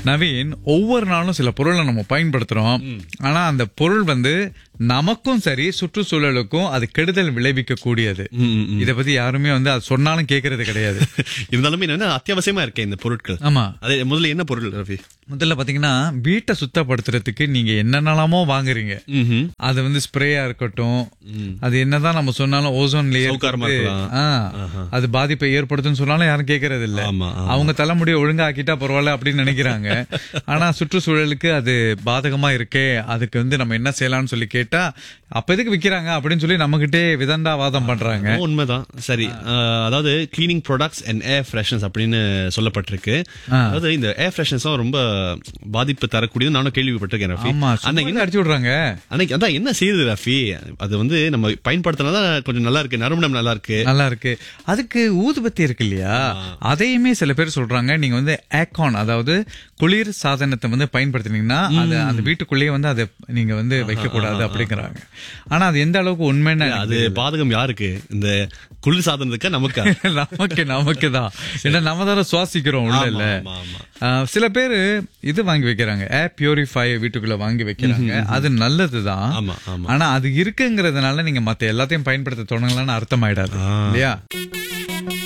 நவீன் ஒவ்வொரு நாளும் சில பொருளை நம்ம பயன்படுத்துறோம் ஆனா அந்த பொருள் வந்து நமக்கும் சரி சுற்றுச்சூழலுக்கும் அது கெடுதல் விளைவிக்க கூடியது ம், ம், ம். இத பத்தி யாருமே வந்து அது சொன்னாலும் கேக்குறது கிடையாது இருந்தாலுமே என்ன அத்தியாவசியமா இருக்கேன் இந்த பொருட்கள் ஆமா அது முதல்ல என்ன பொருள் ரவி முதல்ல பாத்தீங்கன்னா வீட்டை சுத்தப்படுத்துறதுக்கு நீங்க என்னென்னலாமோ வாங்குறீங்க ம்ஹும். அது வந்து ஸ்ப்ரேயா இருக்கட்டும் அது என்னதான் நம்ம சொன்னாலும் ஓசோன் லேயர் சவுக்காரமா இருக்கலாம். அது பாதிப்பை ஏற்படுத்தும் சொன்னாலும் யாரும் கேக்குறது இல்ல ஆமா, ஆமா. அவங்க தலைமுடியை ஒழுங்கா ஆக்கிட்டா பரவாயில்ல அப்படின்னு நினைக்கிறாங்க ஆனா சுற்றுச்சூழலுக்கு அது பாதகமா இருக்கே அதுக்கு வந்து நம்ம என்ன செய்யலாம்னு சொல்லி கேட்டா அப்ப எதுக்கு விக்கிறாங்க அப்படின்னு சொல்லி நம்மகிட்டே விதண்டாவாதம் பண்றாங்க அதுவும் உண்மைதான் சரி அஹ், அதாவது cleaning products and air fresheners அப்படின்னு சொல்லப்பட்டிருக்கு அதாவது இந்த ஏர் ஃப்ரெஷன்ஸ் ரொம்ப பாதிப்பு தரக்கூடியது நானும் கேள்விப்பட்டிருக்கேன் ரஃபி ஆமா அன்னைக்கு சும்மா அடிச்சு விடுறாங்க அன்னைக்கு அதான் என்ன செய்யுது ரஃபி அது வந்து நம்ம பயன்படுத்தினாதான் கொஞ்சம் நல்லா இருக்கு நறுமணம் நல்லா இருக்கு நல்லா இருக்கு அதுக்கு ஊதுபத்தி இருக்கு இல்லையா அதையுமே சில பேர் சொல்றாங்க நீங்க வந்து ஏக்கான் அதாவது குளிர் சாதனத்தை வந்து பயன்படுத்தினீங்கன்னா அது அந்த வீட்டுக்குள்ளேயே வந்து அதை நீங்க வந்து வைக்க கூடாது அப்படிங்கிறாங்க ஆனா அது எந்த அளவுக்கு உண்மைன்னு அது பாதகம் யாருக்கு இந்த குளிர் சாதனத்துக்கா நமக்கு நமக்கு நமக்கு தான் ஏன்னா நம்ம தானே சுவாசிக்கிறோம் உள்ள இல்ல ஆமா, ஆமா. ஆஹ், சில பேரு இது வாங்கி வைக்கிறாங்க ஏர் பியூரிஃபை வீட்டுக்குள்ள வாங்கி வைக்கிறாங்க அது நல்லதுதான் ஆமா ஆமா ஆனா அது இருக்குங்கிறதுனால நீங்க மத்த எல்லாத்தையும் பயன்படுத்த தொடங்கலாம்னு அர்த்தம் ஆயிடாது இல்லையா